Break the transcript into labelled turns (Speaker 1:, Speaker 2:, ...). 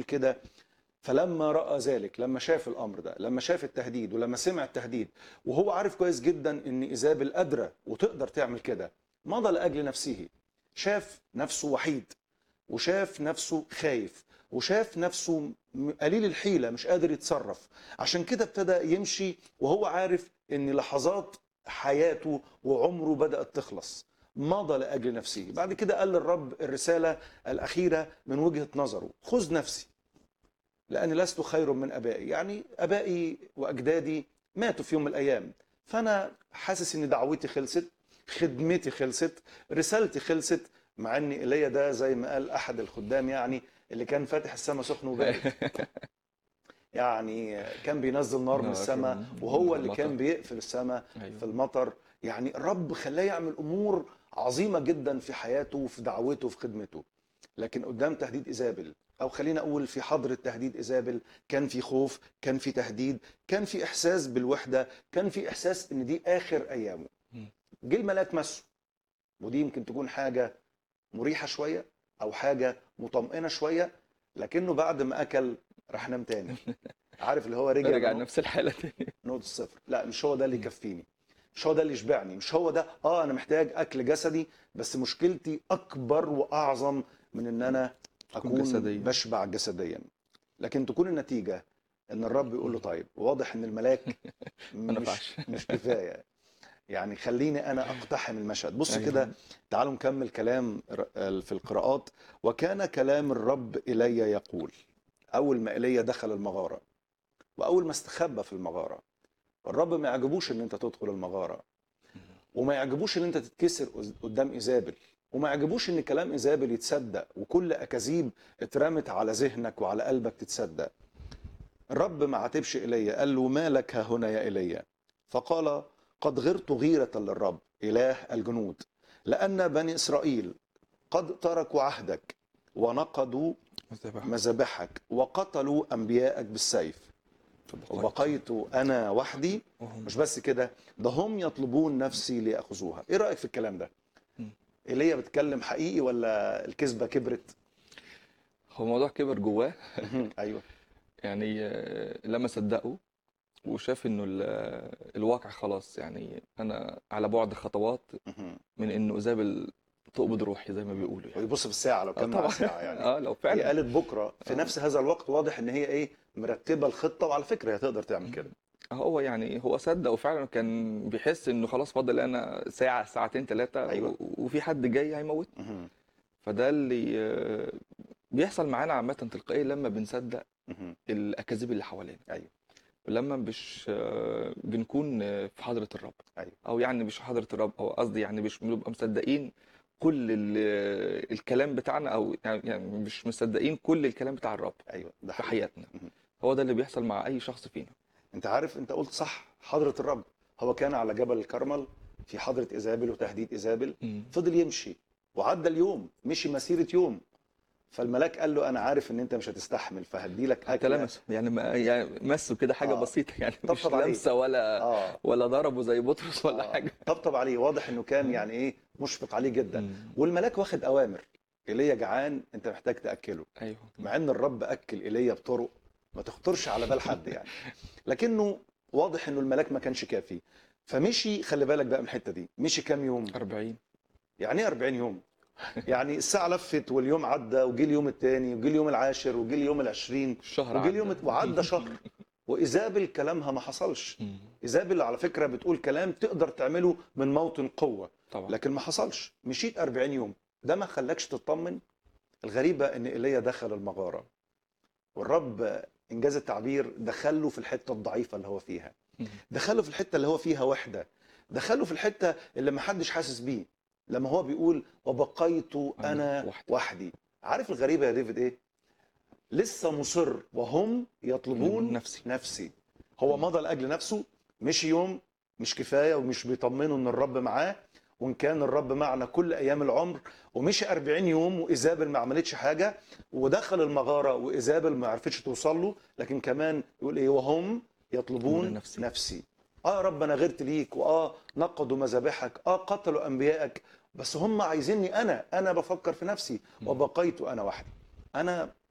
Speaker 1: يقول كده فلما راى ذلك لما شاف الامر ده لما شاف التهديد ولما سمع التهديد وهو عارف كويس جدا ان ايزابل قادره وتقدر تعمل كده مضى لاجل نفسه شاف نفسه وحيد وشاف نفسه خايف وشاف نفسه م- قليل الحيله مش قادر يتصرف عشان كده ابتدى يمشي وهو عارف ان لحظات حياته وعمره بدات تخلص مضى لاجل نفسه بعد كده قال للرب الرساله الاخيره من وجهه نظره خذ نفسي لاني لست خير من ابائي يعني ابائي واجدادي ماتوا في يوم من الايام فانا حاسس ان دعوتي خلصت خدمتي خلصت رسالتي خلصت مع ان ايليا ده زي ما قال احد الخدام يعني اللي كان فاتح السماء سخن وبارد يعني كان بينزل نار من
Speaker 2: نار
Speaker 1: السماء
Speaker 2: من-
Speaker 1: وهو
Speaker 2: من
Speaker 1: اللي
Speaker 2: المطر.
Speaker 1: كان بيقفل السماء
Speaker 2: أيوة.
Speaker 1: في المطر يعني الرب خلاه يعمل امور عظيمه جدا في حياته وفي دعوته وفي خدمته لكن قدام تهديد ايزابل او خلينا اقول في حضره تهديد ايزابل كان في خوف كان في تهديد كان في احساس بالوحده كان في احساس ان دي اخر ايامه
Speaker 2: مم.
Speaker 1: جه الملاك مسه ودي يمكن تكون حاجه مريحه شويه او حاجه مطمئنه شويه لكنه بعد ما اكل راح نام تاني عارف اللي هو رجع
Speaker 2: رجع
Speaker 1: نقطة-
Speaker 2: نفس الحاله تاني
Speaker 1: نقطة الصفر لا مش هو ده اللي يكفيني مش هو ده اللي يشبعني مش هو ده اه انا محتاج اكل جسدي بس مشكلتي اكبر واعظم من ان انا
Speaker 2: تكون
Speaker 1: اكون
Speaker 2: جسديا.
Speaker 1: بشبع جسديا لكن تكون النتيجة ان الرب يقول له طيب واضح ان الملاك
Speaker 2: ما
Speaker 1: مش
Speaker 2: نفعش.
Speaker 1: مش كفاية يعني خليني انا اقتحم المشهد بص
Speaker 2: أيوة.
Speaker 1: كده تعالوا نكمل كلام ر- في القراءات وكان كلام الرب الي يقول اول ما ايليا دخل المغاره واول ما استخبى في المغاره الرب ما يعجبوش ان انت تدخل المغاره وما يعجبوش ان انت تتكسر قز- قدام ايزابل وما يعجبوش ان كلام ايزابل يتصدق وكل اكاذيب اترمت على ذهنك وعلى قلبك تتصدق الرب ما عاتبش ايليا قال له ما لك ها هنا يا ايليا فقال قد غرت غيرة للرب إله الجنود لأن بني إسرائيل قد تركوا عهدك ونقضوا مذابحك وقتلوا أنبياءك بالسيف وبقيت أنا وحدي
Speaker 2: وهم
Speaker 1: مش بس كده ده هم يطلبون نفسي ليأخذوها إيه رأيك في الكلام ده؟
Speaker 2: مم.
Speaker 1: إيليا بتكلم حقيقي ولا الكذبة كبرت؟
Speaker 2: هو الموضوع كبر جواه
Speaker 1: أيوه
Speaker 2: يعني آه، لما صدقه وشاف انه ال- الواقع خلاص يعني انا على بعد خطوات من انه ايزابل تقبض روحي زي ما بيقولوا يعني
Speaker 1: ويبص في الساعة لو
Speaker 2: آه
Speaker 1: كان معاه
Speaker 2: طبعا
Speaker 1: ساعة يعني
Speaker 2: اه لو
Speaker 1: هي
Speaker 2: فعلا
Speaker 1: قالت بكرة في
Speaker 2: آه.
Speaker 1: نفس هذا الوقت واضح إن هي إيه مرتبة الخطة وعلى فكرة هي تقدر تعمل كده
Speaker 2: هو يعني هو صدق وفعلا كان بيحس انه خلاص فاضل انا ساعه ساعتين ثلاثه
Speaker 1: أيوة.
Speaker 2: وفي حد جاي هيموت
Speaker 1: مهم.
Speaker 2: فده اللي آه، بيحصل معانا عامه تلقائيا لما بنصدق
Speaker 1: مهم.
Speaker 2: الاكاذيب اللي حوالينا
Speaker 1: أيوة.
Speaker 2: ولما مش آه، بنكون آه، في حضره الرب
Speaker 1: أيوة.
Speaker 2: او يعني مش في حضره الرب او قصدي يعني مش بنبقى مصدقين كل ال- الكلام بتاعنا او يعني مش مصدقين كل الكلام بتاع الرب
Speaker 1: ايوه ده
Speaker 2: في
Speaker 1: حقيقي.
Speaker 2: حياتنا
Speaker 1: مهم.
Speaker 2: هو ده اللي بيحصل مع اي شخص فينا
Speaker 1: انت عارف انت قلت صح حضره الرب هو كان على جبل الكرمل في حضره ايزابل وتهديد ايزابل فضل يمشي وعدى اليوم مشي مسيره يوم فالملاك قال له انا عارف ان انت مش هتستحمل فهدي لك
Speaker 2: حتى
Speaker 1: اكل
Speaker 2: لمسه يعني ما يعني مسه كده حاجه
Speaker 1: آه.
Speaker 2: بسيطه يعني مش
Speaker 1: طبطب عليه.
Speaker 2: لمسه ولا
Speaker 1: اه
Speaker 2: ولا ضربه زي بطرس ولا
Speaker 1: آه.
Speaker 2: حاجه
Speaker 1: طبطب عليه واضح انه كان يعني ايه مشفق عليه جدا
Speaker 2: مم.
Speaker 1: والملاك واخد اوامر ايليا جعان انت محتاج تاكله
Speaker 2: ايوه
Speaker 1: مع ان الرب اكل ايليا بطرق ما تخطرش على بال حد يعني لكنه واضح انه الملاك ما كانش كافي فمشي خلي بالك بقى من الحته دي مشي كام يوم
Speaker 2: 40
Speaker 1: يعني ايه 40 يوم يعني الساعه لفت واليوم عدى وجي اليوم الثاني وجي اليوم العاشر وجي اليوم العشرين
Speaker 2: الشهر
Speaker 1: وجي اليوم
Speaker 2: عدى.
Speaker 1: وعدى شهر وايزابل كلامها ما حصلش
Speaker 2: مم.
Speaker 1: ايزابل على فكره بتقول كلام تقدر تعمله من موطن قوه
Speaker 2: طبعا
Speaker 1: لكن ما حصلش مشيت 40 يوم ده ما خلاكش تطمن الغريبه ان ايليا دخل المغاره والرب انجاز التعبير دخله في الحته الضعيفه اللي هو فيها
Speaker 2: مم.
Speaker 1: دخله في الحته اللي هو فيها وحده دخله في الحته اللي ما حدش حاسس بيه لما هو بيقول وبقيت انا
Speaker 2: أنا وحدي.
Speaker 1: وحدي عارف الغريبه يا ديفيد ايه لسه مصر وهم يطلبون
Speaker 2: نفسي.
Speaker 1: نفسي هو مضى لاجل نفسه مشي يوم مش كفايه ومش بيطمنوا ان الرب معاه وان كان الرب معنا كل ايام العمر ومشي 40 يوم وايزابل ما عملتش حاجه ودخل المغاره وايزابل ما عرفتش توصل له لكن كمان يقول ايه وهم يطلبون
Speaker 2: نفسي.
Speaker 1: نفسي, نفسي. اه يا رب انا غيرت ليك واه نقضوا مذابحك اه قتلوا انبيائك بس هم عايزيني انا انا بفكر في نفسي
Speaker 2: مم.
Speaker 1: وبقيت انا وحدي انا